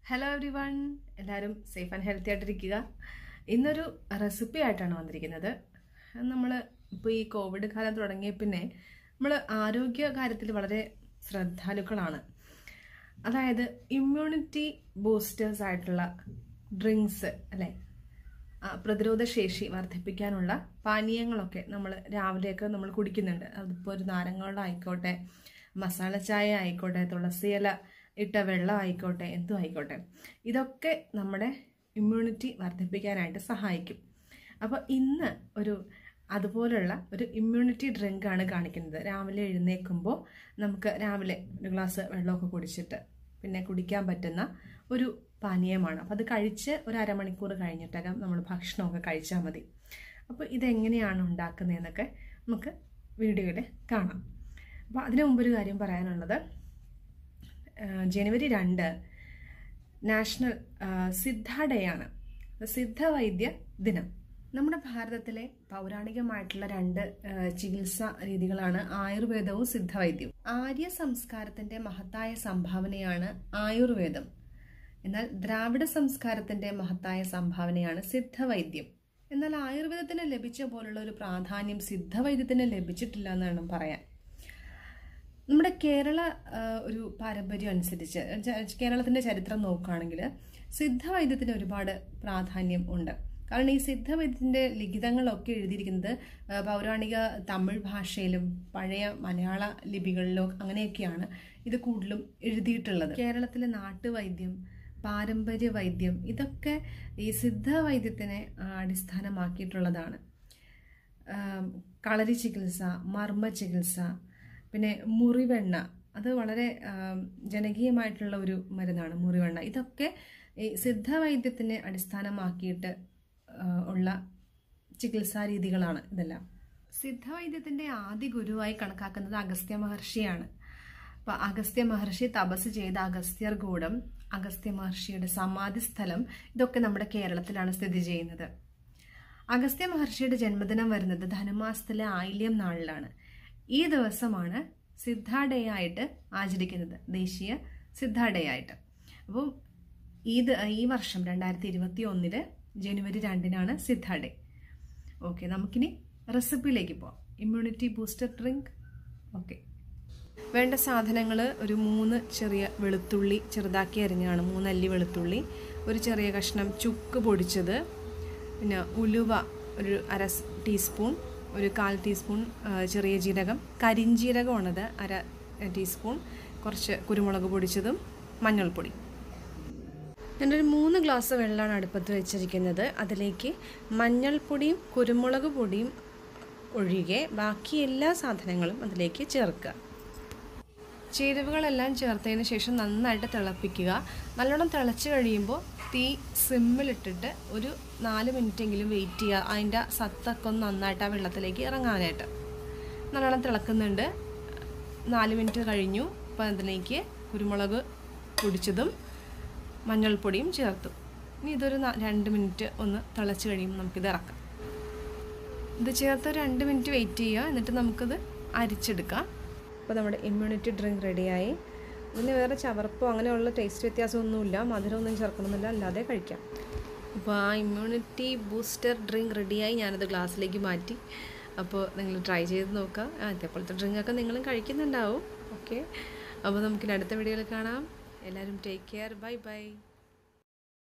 hello everyone എല്ലാവരും safe and healthy ആയിട്ടിരിക്കുക ഇന്നൊരു റെസിപ്പി ആയിട്ടാണ് വന്നിരിക്കുന്നത് നമ്മൾ ഇപ്പോൾ ഈ കോവിഡ് കാലം തുടങ്ങിയ പിന്നെ നമ്മൾ ആരോഗ്യ കാര്യത്തിൽ വളരെ ശ്രദ്ധാലുക്കളാണ് അതായത് ഇമ്മ്യൂണിറ്റി ബൂസ്റ്റേഴ്സ് ആയിട്ടുള്ള ഡ്രിങ്ക്സ് അല്ലേ ആ, പ്രതിരോധ ശേഷി വർദ്ധിപ്പിക്കാനുള്ള പാനീയങ്ങളൊക്കെ നമ്മൾ രാവിലെയൊക്കെ നമ്മൾ കുടിക്കുന്നുണ്ട് അതിപ്പോൾ ഒരു നാരങ്ങ ആയിക്കോട്ടെ മസാല ചായ ആയിക്കോട്ടെ തുളസിയില ഇട്ട വെള്ളം ആയിക്കോട്ടെ എന്തും ആയിക്കോട്ടെ ഇതൊക്കെ നമ്മുടെ ഇമ്മ്യൂണിറ്റി വർദ്ധിപ്പിക്കാനായിട്ട് സഹായിക്കും അപ്പോൾ ഇന്ന് ഒരു അതുപോലുള്ള ഒരു ഇമ്മ്യൂണിറ്റി ഡ്രിങ്ക് ആണ് കാണിക്കുന്നത് രാവിലെ എഴുന്നേൽക്കുമ്പോൾ നമുക്ക് രാവിലെ ഒരു ഗ്ലാസ് വെള്ളമൊക്കെ കുടിച്ചിട്ട് പിന്നെ കുടിക്കാൻ പറ്റുന്ന ഒരു പാനീയമാണ് അപ്പോൾ അത് കഴിച്ച് ഒരു അരമണിക്കൂർ കഴിഞ്ഞിട്ടകം നമ്മൾ ഭക്ഷണമൊക്കെ കഴിച്ചാൽ മതി അപ്പോൾ ഇതെങ്ങനെയാണ് ഉണ്ടാക്കുന്നതെന്നൊക്കെ നമുക്ക് വീഡിയോയിൽ കാണാം അപ്പോൾ അതിനു മുമ്പൊരു കാര്യം പറയാനുള്ളത് ആ, ജനുവരി രണ്ട് നാഷണൽ ആ, സിദ്ധ ഡേ ആണ് സിദ്ധവൈദ്യ ദിനം നമ്മുടെ ഭാരതത്തിലെ പൗരാണികമായിട്ടുള്ള രണ്ട് ആ, ചികിത്സാ രീതികളാണ് ആയുർവേദവും സിദ്ധവൈദ്യവും ആര്യ സംസ്കാരത്തിന്റെ മഹത്തായ സംഭാവനയാണ് ആയുർവേദം എന്നാൽ ദ്രാവിഡ സംസ്കാരത്തിന്റെ മഹത്തായ സംഭാവനയാണ് സിദ്ധവൈദ്യം എന്നാൽ ആയുർവേദത്തിന് ലഭിച്ച പോലുള്ള ഒരു പ്രാധാന്യം സിദ്ധവൈദ്യത്തിന് ലഭിച്ചിട്ടില്ല എന്ന് വേണം പറയാൻ നമ്മുടെ കേരള ആ, ഒരു പാരമ്പര്യം അനുസരിച്ച് ച- കേരളത്തിന്റെ ചരിത്രം നോക്കുകയാണെങ്കിൽ സിദ്ധവൈദ്യത്തിന് ഒരുപാട് പ്രാധാന്യം ഉണ്ട് കാരണം ഈ സിദ്ധവൈദ്യത്തിന്റെ ലിഖിതങ്ങളൊക്കെ എഴുതിയിരിക്കുന്നത് ആ, പൗരാണിക തമിഴ് ഭാഷയിലും പഴയ മലയാള ലിപികളിലും അങ്ങനെയൊക്കെയാണ് ഇത് കൂടുതലും എഴുതിയിട്ടുള്ളത് കേരളത്തിലെ നാട്ടുവൈദ്യം പാരമ്പര്യ വൈദ്യം ഇതൊക്കെ ഈ സിദ്ധവൈദ്യത്തിനെ ആ, അടിസ്ഥാനമാക്കിയിട്ടുള്ളതാണ് ആം, കളരി ചികിത്സ മർമ്മ ചികിത്സ പിന്നെ മുറിവെണ്ണ അത് വളരെ ആം, ജനകീയമായിട്ടുള്ള ഒരു മരുന്നാണ് മുറിവെണ്ണ ഇതൊക്കെ ഈ സിദ്ധവൈദ്യത്തിനെ അടിസ്ഥാനമാക്കിയിട്ട് ആ, ഉള്ള ചികിത്സാ രീതികളാണ് ഇതെല്ലാം സിദ്ധവൈദ്യത്തിന്റെ ആദ്യ ഗുരുവായി കണക്കാക്കുന്നത് അഗസ്ത്യ മഹർഷിയാണ് അപ്പൊ അഗസ്ത്യ മഹർഷി തപസ് ചെയ്ത അഗസ്ത്യർ കൂടം അഗസ്ത്യ മഹർഷിയുടെ സമാധി സ്ഥലം ഇതൊക്കെ നമ്മുടെ കേരളത്തിലാണ് സ്ഥിതി ചെയ്യുന്നത് അഗസ്ത്യ മഹർഷിയുടെ ജന്മദിനം വരുന്നത് ധനുമാസത്തിലെ ആയില്യം നാളിലാണ് ഈ ദിവസമാണ് സിദ്ധ ഡേ ആയിട്ട് ആചരിക്കുന്നത് ദേശീയ സിദ്ധ ഡേ ആയിട്ട് അപ്പോൾ ഇത് ഈ വർഷം രണ്ടായിരത്തി ഇരുപത്തി ഒന്നില് ജനുവരി രണ്ടിനാണ് സിദ്ധ ഡേ ഓക്കെ നമുക്കിനി റെസിപ്പിയിലേക്ക് പോവാം ഇമ്മ്യൂണിറ്റി ബൂസ്റ്റർ ഡ്രിങ്ക് ഓക്കെ വേണ്ട സാധനങ്ങൾ ഒരു മൂന്ന് ചെറിയ വെളുത്തുള്ളി ചെറുതാക്കി അരിഞ്ഞാണ് മൂന്നല്ലി വെളുത്തുള്ളി ഒരു ചെറിയ കഷ്ണം ചുക്ക് പൊടിച്ചത് പിന്നെ ഉലുവ ഒരു അര സ് ടീസ്പൂൺ ഒരു കാൽ ടീസ്പൂൺ ആ, ചെറിയ ജീരകം കരിഞ്ജീരകമാണത് അര ടീസ്പൂൺ കുറച്ച് കുരുമുളക് പൊടിച്ചതും മഞ്ഞൾപ്പൊടി ഞാനൊരു മൂന്ന് ഗ്ലാസ് വെള്ളമാണ് അടുപ്പത്ത് വെച്ചിരിക്കുന്നത് അതിലേക്ക് മഞ്ഞൾപ്പൊടിയും കുരുമുളക് പൊടിയും ഒഴികെ ബാക്കി എല്ലാ സാധനങ്ങളും അതിലേക്ക് ചേർക്കുക ചേരുവകളെല്ലാം ചേർത്തതിന് ശേഷം നന്നായിട്ട് തിളപ്പിക്കുക നല്ലോണം തിളച്ച് കഴിയുമ്പോൾ തീ സിമ്മിലിട്ടിട്ട് ഒരു നാല് മിനിറ്റെങ്കിലും വെയിറ്റ് ചെയ്യുക അതിൻ്റെ സത്തൊക്കെ ഒന്ന് നന്നായിട്ട് ആ വെള്ളത്തിലേക്ക് ഇറങ്ങാനായിട്ട് നല്ലോണം തിളക്കുന്നുണ്ട് നാല് മിനിറ്റ് കഴിഞ്ഞു അപ്പോൾ അതിലേക്ക് കുരുമുളക് പൊടിച്ചതും മഞ്ഞൾപ്പൊടിയും ചേർത്തു ഇനി ഇതൊരു ന- രണ്ട് മിനിറ്റ് ഒന്ന് തിളച്ച് കഴിയുമ്പോൾ നമുക്കിത് ഇറക്കാം ഇത് ചേർത്ത് ഒരു രണ്ട് മിനിറ്റ് വെയിറ്റ് ചെയ്യുക എന്നിട്ട് നമുക്കിത് അരിച്ചെടുക്കാം അപ്പോൾ നമ്മുടെ ഇമ്മ്യൂണിറ്റി ഡ്രിങ്ക് റെഡിയായി ഇതിന് വേറെ ചവർപ്പോ അങ്ങനെയുള്ള ടേസ്റ്റ് വ്യത്യാസമൊന്നുമില്ല മധുരമൊന്നും ചേർക്കണമെന്നില്ല അല്ലാതെ കഴിക്കാം അപ്പോൾ ആ ഇമ്മ്യൂണിറ്റി ബൂസ്റ്റർ ഡ്രിങ്ക് റെഡിയായി ഞാനത് ഗ്ലാസ്സിലേക്ക് മാറ്റി അപ്പോൾ നിങ്ങൾ ട്രൈ ചെയ്ത് നോക്കുക ആ, ഇതേപോലത്തെ ഡ്രിങ്കൊക്കെ നിങ്ങളും കഴിക്കുന്നുണ്ടാവും ഓക്കെ അപ്പോൾ നമുക്കിനി അടുത്ത വീഡിയോയിൽ കാണാം എല്ലാവരും ടേക്ക് കെയർ ബൈ ബൈ